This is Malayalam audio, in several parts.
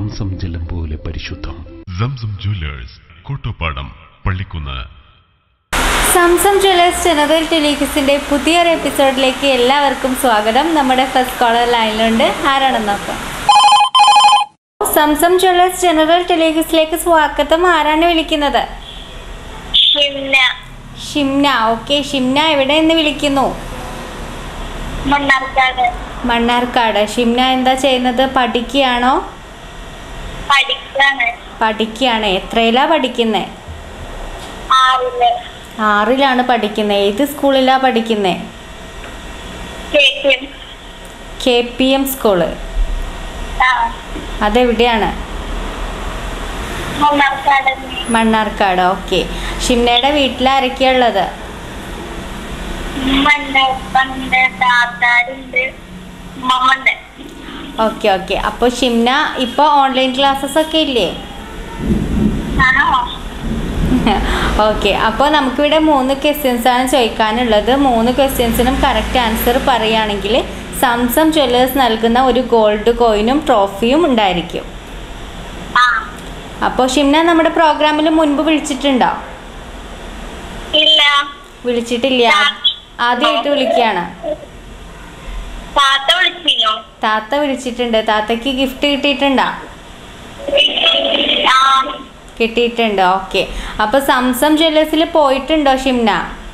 സംസം ജലം പോലെ പരിശുദ്ധം Zamzam Jewellers Kottopadam Pallikkunnu Zamzam Jewellers general ടെലിവിസിന്റെ പുതിയൊരു എപ്പിസോഡിലേക്ക് എല്ലാവർക്കും സ്വാഗതം നമ്മുടെ ഫസ്റ്റ് കോളർ ലൈനിലുണ്ട് ആരാണെന്ന് നോക്കാം സംസം ജ്വല്ലേഴ്സ് ജനറൽ ടെലിവിസിലേക്ക് സ്വാഗതം ആരാണ് വിളിക്കുന്നത് ഷിംന ഷിംന ഓക്കെ ഷിംന എവിടെ നിന്ന് വിളിക്കുന്നു മണ്ണാർക്കാട് മണ്ണാർക്കാട് ഷിംന എന്താ ചെയ്യുന്നത് പഠിക്കുകയാണോ പഠിക്കാണ് പഠിക്കുകയാണ് എത്രയിലാ പഠിക്കുന്നത് ആറില് ആറിലാണ് പഠിക്കുന്നത് ഏത് സ്കൂളിലാണ് പഠിക്കുന്നത് കേക്കും കെ പി എം സ്കൂള് ആ അതെവിടെയാണ് മണ്ണാർക്കാട് മണ്ണാർക്കാട് ഓക്കെ ഷിംനയുടെ വീട്ടിൽ ആരൊക്കെയാ ഉള്ളത് മണ്ണാർപ്പണ്ട് താത്താരുണ്ട് മമ്മണ്ട് ഓക്കെ ഓക്കെ അപ്പോൾ ഷിംന ഇപ്പോൾ ഓൺലൈൻ ക്ലാസ്സസ് ഒക്കെ ഇല്ലേ ആണോ ഓക്കെ അപ്പോൾ നമുക്കിവിടെ മൂന്ന് ക്വസ്റ്റ്യൻസ് ആണ് ചോദിക്കാനുള്ളത് മൂന്ന് ക്വസ്റ്റ്യൻസിനും കറക്റ്റ് ആൻസർ പറയുകയാണെങ്കിൽ സംസം ജ്വല്ലേഴ്സ് നൽകുന്ന ഒരു ഗോൾഡ് കോയിനും ട്രോഫിയും ഉണ്ടായിരിക്കും ആ അപ്പോൾ ഷിംന നമ്മുടെ പ്രോഗ്രാമിൽ മുൻപ് വിളിച്ചിട്ടുണ്ടോ ഇല്ല വിളിച്ചിട്ടില്ല ആദ്യമായിട്ട് വിളിക്കുകയാണ് താത്ത വിളിച്ചിനോ താത്ത വിളിച്ചിട്ടുണ്ട് താത്തയ്ക്ക് ഗിഫ്റ്റ് കിട്ടിയിട്ടുണ്ടോ ആ കിട്ടിയിട്ടുണ്ട് ഓക്കെ അപ്പോൾ സംസം ജ്വല്ലേഴ്സിൽ പോയിട്ടുണ്ടോ ഷിംന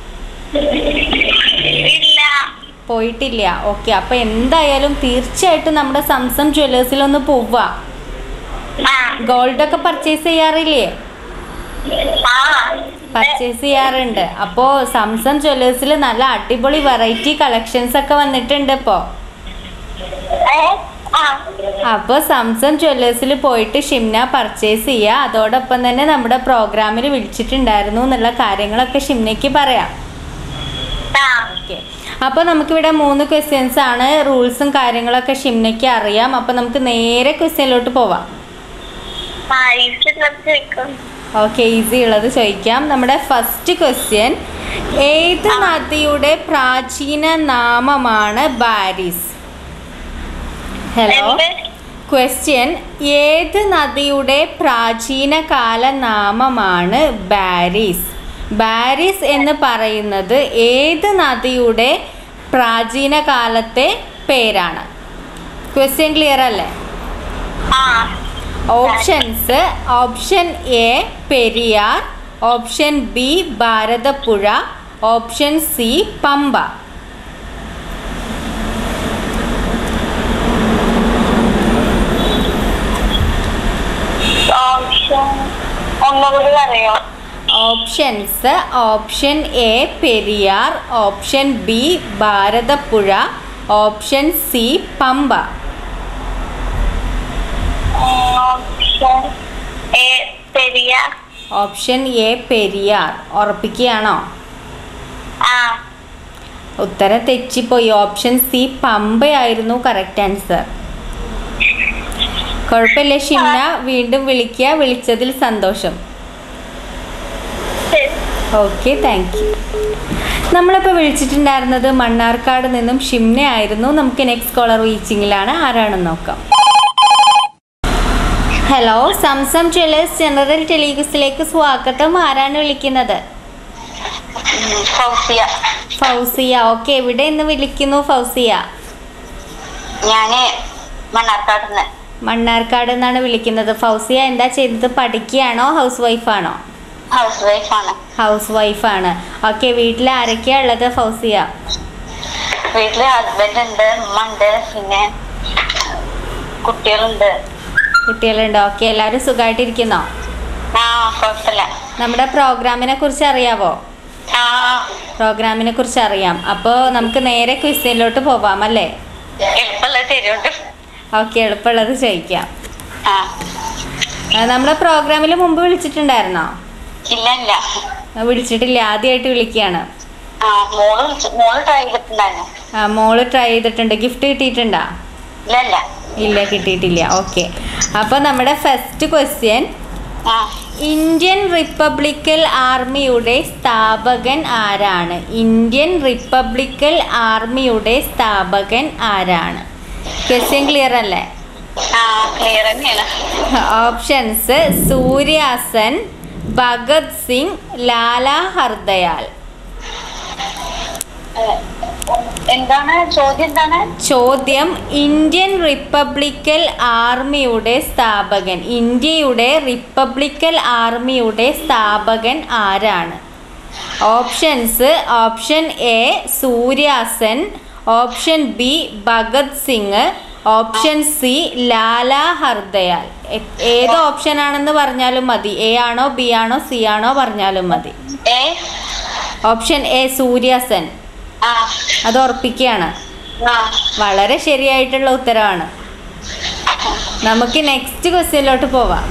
ഇല്ല പോയിട്ടില്ല ഓക്കെ അപ്പോൾ എന്തായാലും തീർച്ചയായിട്ടും നമ്മുടെ സംസം ജ്വല്ലേഴ്സിലൊന്ന് പോവുക ആ ഗോൾഡൊക്കെ പർച്ചേസ് ചെയ്യാറില്ലേ ആ പർച്ചേസ് ചെയ്യാറുണ്ട് അപ്പോൾ സംസം ജ്വല്ലേഴ്സിൽ നല്ല അടിപൊളി വെറൈറ്റി കളക്ഷൻസ് ഒക്കെ വന്നിട്ടുണ്ട് ഇപ്പോൾ ഏ ആ അപ്പോൾ സംസം ജ്വല്ലേഴ്സിൽ പോയിട്ട് ഷിംന പർച്ചേസ് ചെയ്യുക അതോടൊപ്പം തന്നെ നമ്മുടെ പ്രോഗ്രാമിൽ വിളിച്ചിട്ടുണ്ടായിരുന്നു എന്നുള്ള കാര്യങ്ങളൊക്കെ ഷിംനയ്ക്ക് പറയാം ആ ഓക്കെ അപ്പോൾ നമുക്കിവിടെ മൂന്ന് ക്വസ്റ്റ്യൻസ് ആണ് റൂൾസും കാര്യങ്ങളൊക്കെ ഷിംനയ്ക്ക് അറിയാം അപ്പോൾ നമുക്ക് നേരെ ക്വസ്റ്റ്യനിലോട്ട് പോവാം ആ ഈസ്റ്റ് ക്ലബ് ചോദിക്കും ഓക്കെ ഈസി ഉള്ളത് ചോദിക്കാം നമ്മുടെ ഫസ്റ്റ് ക്വസ്റ്റ്യൻ ഏത് നദിയുടെ പ്രാചീന നാമമാണ് ബാരിസ് ഹലോ എന്ത് ക്വസ്റ്റ്യൻ ഏത് നദിയുടെ പ്രാചീന കാല നാമമാണ് ബാരിസ് ബാരിസ് എന്ന് പറയുന്നത് ഏത് നദിയുടെ പ്രാചീന കാലത്തെ പേരാണ് ക്വസ്റ്റ്യൻ ക്ലിയർ അല്ലേ ആ options option A Periyar option B Bharathapuzha option C Pampa option ഒന്നുകൂടി പറയോ options option A Periyar option B Bharathapuzha option C Pampa option A പെരിയ ഓപ്ഷൻ എ പെരിയാർ ഉറപ്പിക്കുകയാണോ ആ ഉത്തരം തെറ്റിപ്പോയി ഓപ്ഷൻ സി പമ്പയായിരുന്നു കറക്റ്റ് ആൻസർ കുഴപ്പമില്ല ഷിംന വീണ്ടും വിളിക്കുക വിളിച്ചതിൽ സന്തോഷം ശരി ഓക്കെ താങ്ക് യു നമ്മളിപ്പോൾ വിളിച്ചിട്ടുണ്ടായിരുന്നത് മണ്ണാർക്കാട് നിന്നും ഷിംന ആയിരുന്നു നമുക്ക് നെക്സ്റ്റ് കോളർ റീച്ചിങ്ങിലാണ് ആരാണെന്ന് നോക്കാം ഹലോ സംസം ജ്വല്ലേഴ്സ് ജനറൽ ടെലിവിസിലേക്ക് സ്വാഗതം ആരാണ് വിളിക്കുന്നത് ഫൗസിയ ഫൗസിയ ഓക്കെ എവിടെ നിന്ന് വിളിക്കുന്നു ഫൗസിയ ഞാന് മണ്ണാർക്കാട് നിന്ന് മണ്ണാർക്കാട് നിന്നാണ് വിളിക്കുന്നത് ഫൗസിയ എന്താ ചെയ്തത് പഠിക്കുകയാണോ ഹൗസ് വൈഫാണോ ഹൗസ് വൈഫാണ് ഹൗസ് വൈഫാണ് ഓക്കെ വീട്ടിൽ ആരൊക്കെയാ ഉള്ളത് ഫൗസിയ വീട്ടില് ഹസ്ബൻഡ് ഉണ്ട് ഉമ്മ ഉണ്ട് പിന്നെ കുട്ടികളുണ്ട് കുട്ടികളുണ്ട് ഓക്കെ എല്ലാവരും സുഖമായിട്ടിരിക്കുന്നോ ആ കുഴപ്പമില്ല നമ്മുടെ പ്രോഗ്രാമിനെ കുറിച്ച് അറിയാവോ ആ പ്രോഗ്രാമിനെ കുറിച്ച് അറിയാം അപ്പോൾ നമുക്ക് നേരെ ക്വിസിനിലോട്ട് പോവാം അല്ലേ എളുപ്പമുള്ളത് തരുന്നുണ്ട് ഓക്കെ എളുപ്പമുള്ളത് ചോദിക്കാം ആ ആ, നമ്മളെ പ്രോഗ്രാമിൽ മുമ്പ് വിളിച്ചിട്ടുണ്ടായിരുന്നോ ഇല്ല ഇല്ല ആ, വിളിച്ചിട്ടില്ല ആദ്യമായിട്ട് വിളിക്കുകയാണ് ആ മോള് വിളിച്ചു മോള് ട്രൈ ചെയ്തിട്ടുണ്ടായിരുന്നു ആ മോള് ട്രൈ ചെയ്തിട്ടുണ്ട് ഗിഫ്റ്റ് കിട്ടിയിട്ടുണ്ടോ ഇല്ല ഇല്ല ഇല്ല കിട്ടിയിട്ടില്ല ഓക്കെ അപ്പോൾ നമ്മുടെ ഫസ്റ്റ് ക്വസ്റ്റ്യൻ ആ ഇന്ത്യൻ റിപ്പബ്ലിക്കൽ ആർമിയുടെ സ്ഥാപകൻ ആരാണ് ഇന്ത്യൻ റിപ്പബ്ലിക്കൽ ആർമിയുടെ സ്ഥാപകൻ ആരാണ് ക്വസ്റ്റ്യൻ ക്ലിയർ അല്ലേ ആ ക്ലിയർ തന്നെയാണ് ഓപ്ഷൻസ് സൂര്യാസൻ ഭഗത് സിംഗ് ലാല ഹർദയാൽ എന്താണ് ചോദ്യം എന്താണ് ചോദ്യം ഇന്ത്യൻ റിപ്പബ്ലിക്കൽ ആർമിയുടെ സ്ഥാപകൻ ഇന്ത്യയുടെ റിപ്പബ്ലിക്കൽ ആർമിയുടെ സ്ഥാപകൻ ആരാണ് options option A Surya Sen option B Bhagat Singh option C Lala Har Dayal A- ഏത് ഓപ്ഷൻ ആണെന്ന് പറഞ്ഞാലും മതി എ ആണോ ബി ആണോ സി ആണോ പറഞ്ഞാലും മതി ഏ ഓപ്ഷൻ എ സൂര്യാസൻ ആ അത് ഉറപ്പിക്കുകയാണ് ആ വളരെ ശരിയായിട്ടുള്ള ഉത്തരവാണ് നമുക്ക് നെക്സ്റ്റ് ക്വസ്റ്റ്യനിലോട്ട് പോവാം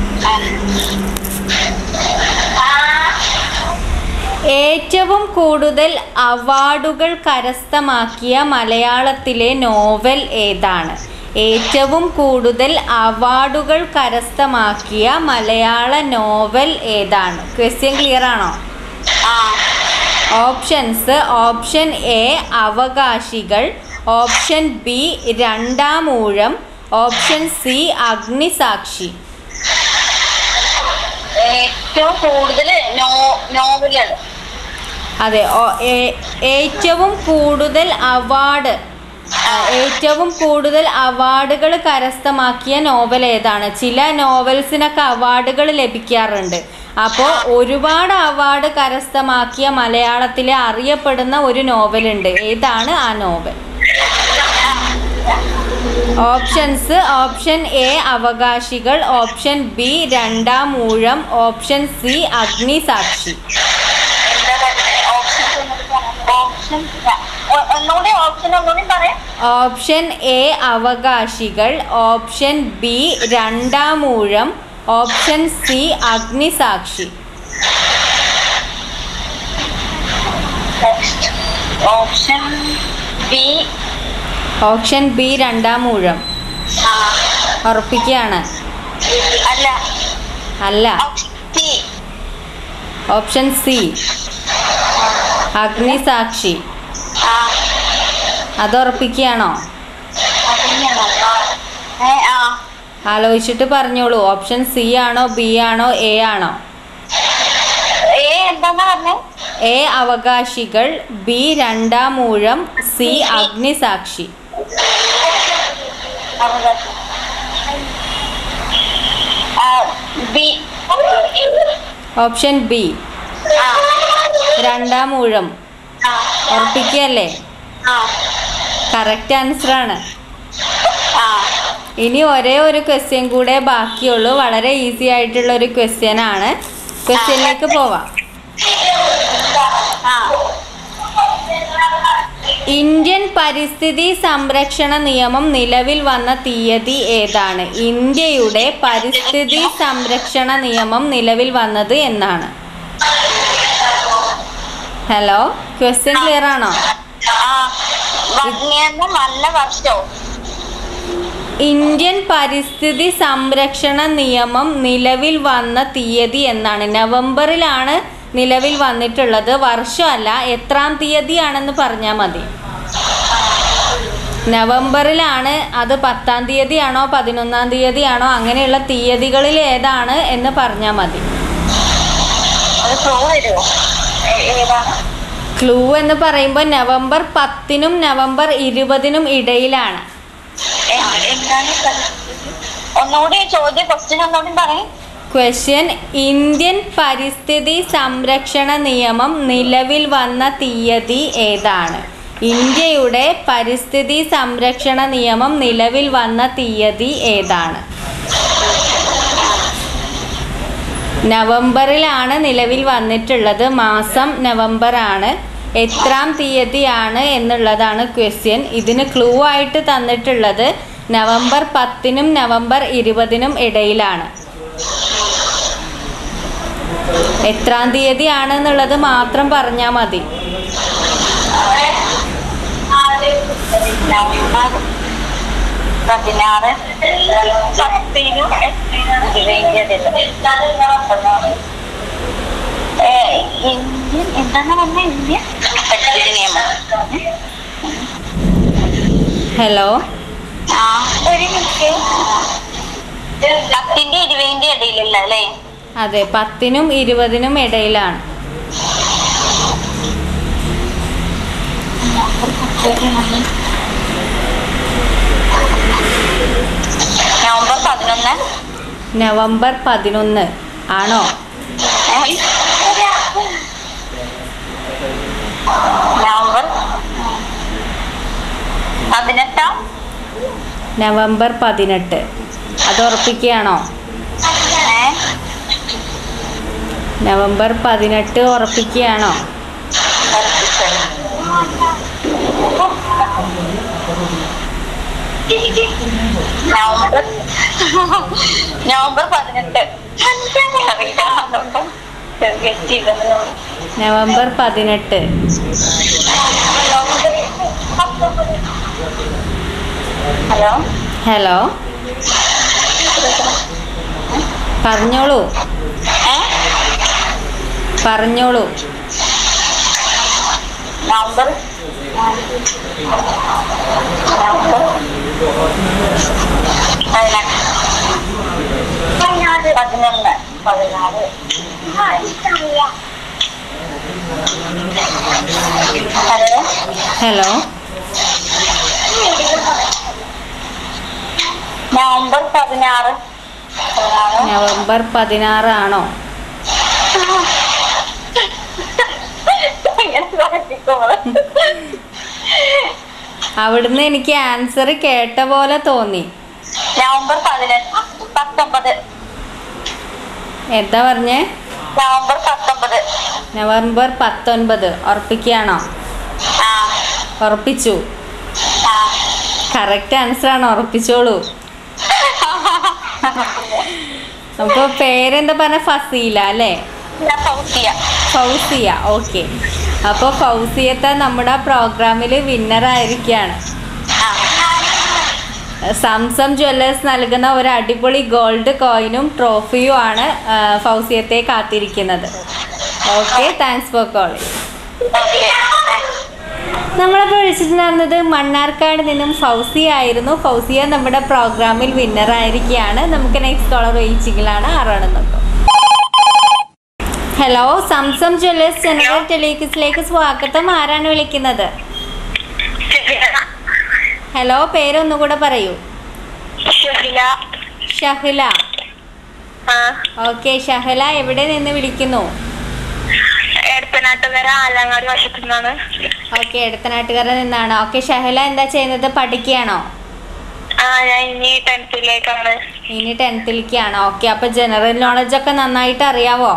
ഏറ്റവും കൂടുതൽ അവാർഡുകൾ കരസ്ഥമാക്കിയ മലയാളത്തിലെ നോവൽ ഏതാണ് ഏറ്റവും കൂടുതൽ അവാർഡുകൾ കരസ്ഥമാക്കിയ മലയാള നോവൽ ഏതാണ് ക്വസ്റ്റ്യൻ ക്ലിയർ ആണോ ആ options option A Avakashikal option B Randamoozham option C Agnisakshi ഏറ്റവും കൂടുതൽ നോ നോവലുകൾ അതെ ഓ- ഏ- ഏറ്റവും കൂടുതൽ അവാർഡ് ആ, ഏറ്റവും കൂടുതൽ അവാർഡുകൾ കരസ്ഥമാക്കിയ നോവൽ ഏതാണ് ചില നോവൽസിനൊക്കെ അവാർഡുകൾ ലഭിക്കാറുണ്ട് അപ്പോൾ ഒരുപാട് അവാർഡ് കരസ്ഥമാക്കിയ മലയാളത്തിലെ അറിയപ്പെടുന്ന ഒരു നോവലുണ്ട് ഏതാണ് ആ novel options option A Avakashikal option B Randamoozham option C Agnisakshi option ഒന്നുകൂടി ഓപ്ഷൻ ഒന്നുകൂടി പറയാം option A Avakashikal option B Randamoozham option C Agnisakshi option B option B Randamoozham ആ ഉറപ്പിക്കുകയാണ് അല്ല അല്ല option C option C Agnisakshi ആ അത് ഉറപ്പിക്കുകയാണോ അതന്നെയാണോ ഏ ആ ആലോചിച്ചിട്ട് പറഞ്ഞോളൂ ഓപ്ഷൻ സി ആണോ ബി ആണോ എ ആണോ ഏ എന്താന്നാ പറഞ്ഞേ എ അവകാശികൾ ബി രണ്ടാം ഊഴം സി അഗ്നിസാക്ഷി അവകാശം ആ ബി ഓപ്ഷൻ ബി ആ രണ്ടാം ഊഴം ആ ഉറപ്പിക്കുകയല്ലേ ആ കറക്റ്റ് ആൻസർ ആണ് ആ ഇനി ഒരേ ഒരു ക്വസ്റ്റ്യൻ കൂടെ ബാക്കിയുള്ളൂ വളരെ ഈസി ആയിട്ടുള്ള ഒരു ക്വസ്റ്റ്യൻ ആണ് ക്വസ്റ്റ്യനിലേക്ക് പോവാം ആ ഇന്ത്യൻ പരിസ്ഥിതി സംരക്ഷണ നിയമം നിലവിൽ വന്ന തീയതി ഏതാണ് ഇന്ത്യയുടെ പരിസ്ഥിതി സംരക്ഷണ നിയമം നിലവിൽ വന്നത് എന്നാണ് ഹലോ ക്വസ്റ്റ്യൻ ക്ലിയർ ആണോ ആ വന്നിയെന്ന് നല്ല വർഷവും ഇന്ത്യൻ പരിസ്ഥിതി സംരക്ഷണ നിയമം നിലവിൽ വന്ന തീയതി എന്നാണ് നവംബറിലാണ് നിലവിൽ വന്നിട്ടുള്ളത് വർഷമല്ല എത്രാം തീയതിയാണെന്ന് പറഞ്ഞാൽ മതി നവംബറിലാണ് അത് പത്താം തീയതിയാണോ പതിനൊന്നാം തീയതിയാണോ അങ്ങനെയുള്ള തീയതികളിൽ ഏതാണ് എന്ന് പറഞ്ഞാൽ മതി അത് ക്ലൂ തരുമോ ഏതാണ് ക്ലൂ എന്ന് പറയുമ്പോൾ നവംബർ പത്തിനും നവംബർ ഇരുപതിനും ഇടയിലാണ് എ- എന്താണ് പരിസ്ഥിതി? ഒന്നുകൂടി ചോദ്യം ക്വസ്റ്റ്യൻ ഒന്നുകൂടി പറയും ക്വസ്റ്റ്യൻ ഇന്ത്യൻ പരിസ്ഥിതി സംരക്ഷണ നിയമം നിലവിൽ വന്ന തീയതി ഏതാണ് ഇന്ത്യയുടെ പരിസ്ഥിതി സംരക്ഷണ നിയമം നിലവിൽ വന്ന തീയതി ഏതാണ് നവംബറിലാണ് നിലവിൽ വന്നിട്ടുള്ളത് മാസം നവംബർ ആണ് എത്രാം തീയതിയാണ് എന്നുള്ളതാണ് ക്വസ്റ്റ്യൻ ഇതിന് ക്ലൂ ആയിട്ട് തന്നിട്ടുള്ളത് നവംബർ പത്തിനും നവംബർ ഇരുപതിനും ഇടയിലാണ് എത്രാം തീയതിയാണ് എന്നുള്ളത് മാത്രം പറഞ്ഞാൽ മതി നവംബർ പതിനാറ് പത്തിനും ഇന്ത്യൻ എന്താണ് പറഞ്ഞ ഇന്ത്യ പരിസ്ഥിതി നിയമം ഹലോ ആ ഒരു മിനിറ്റ് പത്തിന്റെ ഇരുപതിന്റെ ഇടയിലല്ല അല്ലേ അതെ പത്തിനും ഇരുപതിനും ഇടയിലാണ് നവംബർ പതിനൊന്ന് നവംബർ പതിനൊന്ന് ആണോ നവംബർ പതിനെട്ടാം നവംബർ പതിനെട്ട് അത് ഉറപ്പിക്കുകയാണോ ഏ? നവംബർ പതിനെട്ട് ഉറപ്പിക്കുകയാണോ നവംബർ നവംബർ പതിനെട്ട് ഗസ്റ്റ് ചെയ്തത് നവംബർ പതിനെട്ട് ഹലോ ഹലോ പറഞ്ഞോളൂ ഏ പറഞ്ഞോളൂ നവംബർ നവംബർ പതിനെട്ട് പതിനൊന്ന് പതിനാറ് ഹലോ ഹലോ നവംബർ പതിനാറ് പതിനാറ് നവംബർ പതിനാറ് ആണോ ഇങ്ങനെ ശ്രദ്ധിക്കുമ്പോൾ അവിടുന്ന് എനിക്ക് ആൻസർ കേട്ട പോലെ തോന്നി നവംബർ പതിനെട്ട് പത്തൊമ്പത് എന്താ പറഞ്ഞേ നവംബർ പത്തൊമ്പത് നവംബർ പത്തൊൻപത് ഉറപ്പിക്കുകയാണോ ആ ഉറപ്പിച്ചു ആ കറക്റ്റ് ആൻസർ ആണ് ഉറപ്പിച്ചോളൂ അപ്പോൾ പേരെന്താ പറഞ്ഞ ഫസീല അല്ലേ ഞാൻ ഫൗസിയ ഫൗസിയ ഓക്കെ അപ്പോൾ ഫൗസിയത്തെ നമ്മുടെ പ്രോഗ്രാമിൽ വിന്നറായിരിക്കുകയാണ് ആ സംസം ജ്വല്ലേഴ്സ് നൽകുന്ന ഒരു അടിപൊളി ഗോൾഡ് കോയിനും ട്രോഫിയും ആണ് ആ, ഫൗസിയത്തെ കാത്തിരിക്കുന്നത് okay thanks for calling okay നമ്മളപ്പോൾ വിളിച്ചിട്ടുണ്ടായിരുന്നത് മണ്ണാർക്കാട് നിന്നും ഫൗസിയ ആയിരുന്നു ഫൗസിയ നമ്മുടെ പ്രോഗ്രാമിൽ വിന്നറായിരിക്കുകയാണ് നമുക്ക് നെക്സ്റ്റ് കോളർ വെയിച്ചിങ്ങിലാണ് ആരാണ് നോക്കാം ഹലോ സംസം ജ്വല്ലേഴ്സ് ജനറൽ ടെലിക്സിലേക്ക് സ്വാഗതം ആരാണ് വിളിക്കുന്നത് ഹലോ പേരൊന്നുകൂടെ പറയൂ ഷഹില ഷഹ്ല ആ ഓക്കെ ഷഹല എവിടെ നിന്ന് വിളിക്കുന്നു എടപ്പനാട്ടുകര ആലങ്ങാട് വശത്തു നിന്നാണ് ഓക്കെ എടുത്തനാട്ടുകാരിൽ നിന്നാണ് ഓക്കെ ഷഹല എന്താ ചെയ്യുന്നത് പഠിക്കുകയാണോ ആ ഞാൻ ഇനി ടെൻത്തിലേക്കാണ് ഇനി ടെൻത്തിലേക്കാണ് ഓക്കെ അപ്പോൾ ജനറൽ നോളജ് ഒക്കെ നന്നായിട്ട് അറിയാവോ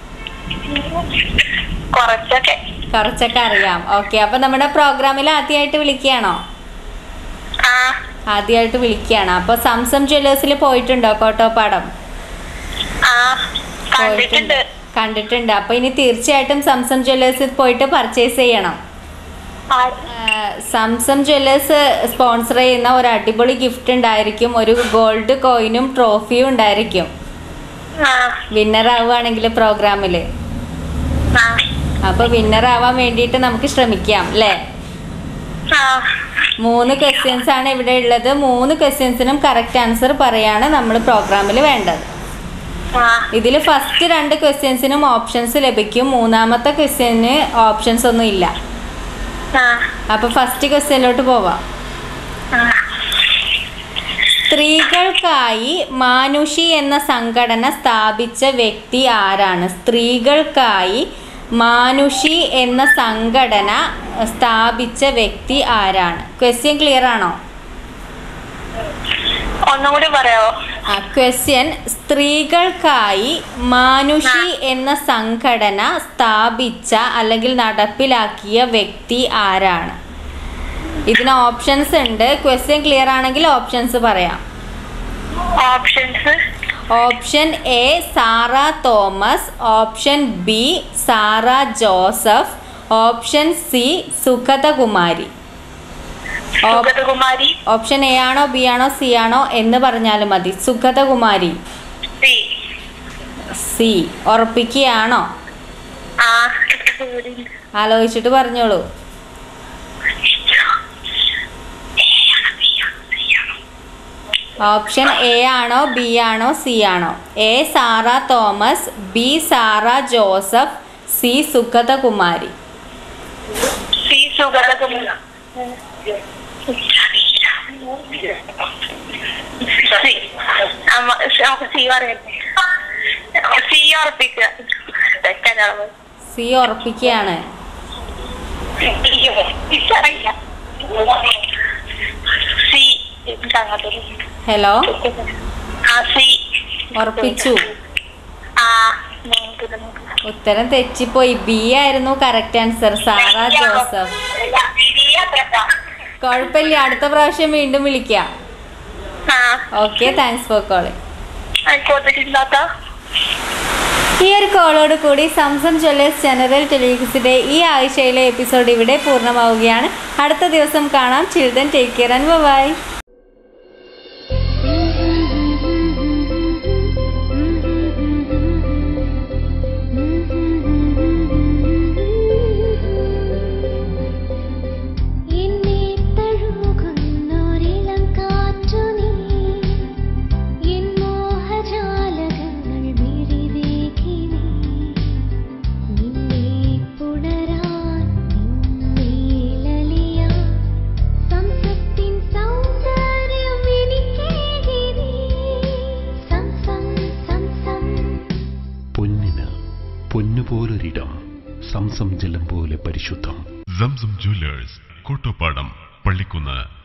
കുറച്ചൊക്കെ കുറച്ചൊക്കെ അറിയാം ഓക്കെ അപ്പോൾ നമ്മുടെ പ്രോഗ്രാമിൽ ആദ്യമായിട്ട് വിളിക്കുകയാണോ ആ ആദ്യമായിട്ട് വിളിക്കുകയാണ് അപ്പോൾ സംസം ജ്വല്ലേഴ്സിൽ പോയിട്ടുണ്ടോ കോട്ടോപ്പാടം ആ കണ്ടിട്ടുണ്ട് കണ്ടിട്ടുണ്ട് അപ്പോൾ ഇനി തീർച്ചയായിട്ടും സംസം ജ്വല്ലേഴ്സിൽ പോയിട്ട് പർച്ചേസ് ചെയ്യണം ആ, ആ, സംസം ജ്വല്ലേഴ്സ് സ്പോൺസർ ചെയ്യുന്ന ഒരു അടിപൊളി ഗിഫ്റ്റ് ഉണ്ടായിരിക്കും ഒരു ഗോൾഡ് കോയിനും ട്രോഫിയും ഉണ്ടായിരിക്കും ആ വിന്നർ ആവുകയാണെങ്കിൽ പ്രോഗ്രാമിൽ ആ അപ്പോൾ വിന്നർ ആവാൻ വേണ്ടിയിട്ട് നമുക്ക് ശ്രമിക്കാം അല്ലേ ആ മൂന്ന് ക്വസ്റ്റ്യൻസ് ആണ് ഇവിടെ ഉള്ളത് മൂന്ന് ക്വസ്റ്റ്യൻസിനും കറക്റ്റ് ആൻസർ പറയാണ് നമ്മൾ പ്രോഗ്രാമിൽ വേണ്ടത് ആ ഇതിൽ ഫസ്റ്റ് രണ്ട് ക്വസ്റ്റ്യൻസിനും ഓപ്ഷൻസ് ലഭിക്കും മൂന്നാമത്തെ ക്വസ്റ്റ്യന് ഓപ്ഷൻസ് ഒന്നും ഇല്ല ആ അപ്പോൾ ഫസ്റ്റ് ക്വസ്റ്റ്യനിലോട്ട് പോവാം ആ സ്ത്രീകൾക്കായി മാനുഷി എന്ന സംഘടന സ്ഥാപിച്ച വ്യക്തി ആരാണ് സ്ത്രീകൾക്കായി മാനുഷി എന്ന സംഘടന സ്ഥാപിച്ച വ്യക്തി ആരാണ് ക്വസ്റ്റ്യൻ ക്ലിയർ ആണോ ഒന്നുകൂടി പറയാവോ ആ ക്വസ്റ്റ്യൻ സ്ത്രീകൾക്കായി മാനുഷി എന്ന സംഘടന സ്ഥാപിച്ച അല്ലെങ്കിൽ നടപ്പിലാക്കിയ വ്യക്തി ആരാണ് ഇതിന് ഓപ്ഷൻസ് ഉണ്ട് ക്വസ്റ്റ്യൻ ക്ലിയർ ആണെങ്കിൽ ഓപ്ഷൻസ് പറയാം options option A Sarah Thomas option B Sara Joseph option C Sugathakumari ഓപ്- സുഗതകുമാരി ഓപ്ഷൻ എ ആണോ ബി ആണോ സി ആണോ എന്ന് പറഞ്ഞാലും മതി സുഗതകുമാരി സി സി ഉറപ്പിക്കുകയാണോ ആ ആലോചിച്ചിട്ട് പറഞ്ഞോളൂ ഓപ്ഷൻ എ ആണോ ബി ആണോ സി ആണോ A Sarah Thomas B Sara Joseph C Sugathakumari C Sugathakumari C അമ്മ നമുക്ക് സി പറയട്ടെ സി ഉറപ്പിക്കുക തെറ്റാണ് സി ഉറപ്പിക്കുകയാണ് എനിക്കറിയില്ല സി അങ്ങോട്ട് ഹലോ ആ സി ഉറപ്പിച്ചു ആ നോക്ക് ഇത് നോക്ക്. ഉത്തരം തെറ്റിപ്പോയി ബി ആയിരുന്നു കറക്റ്റ് ആൻസർ സാറ ജോസഫ് കുഴപ്പമില്ല അടുത്ത പ്രാവശ്യം വീണ്ടും വിളിക്കാം ആ ഓക്കെ താങ്ക്സ് ഫോർ കോളിംഗ് ആയിക്കോട്ടില്ലാത്ത ഈ ഒരു കോളോട് കൂടി സംസം ജ്വല്ലേഴ്സ് ജനറൽ ടെലിവിസിന്റെ ഈ ആഴ്ചയിലെ എപ്പിസോഡ് ഇവിടെ പൂർണ്ണമാവുകയാണ് അടുത്ത ദിവസം കാണാം children take care and bye എന്നെ തഴുകുന്നൊരിളം കാറ്റു നീ എൻ മോഹജാലകങ്ങൾ വിരിവേകി നീ നിന്നെ പുണരാൻ നിന്നേലലിയാൻ സംസത്തിൻ സൗന്ദര്യം എനിക്കേകി നീ സംസം സംസം പൊന്നിന് പൊന്നുപോലൊരിടം സംസം ജലം പോലെ പരിശുദ്ധം സംസം ജ്വല്ലേഴ്സ് കോട്ടോപ്പാടം പള്ളിക്കുന്ന്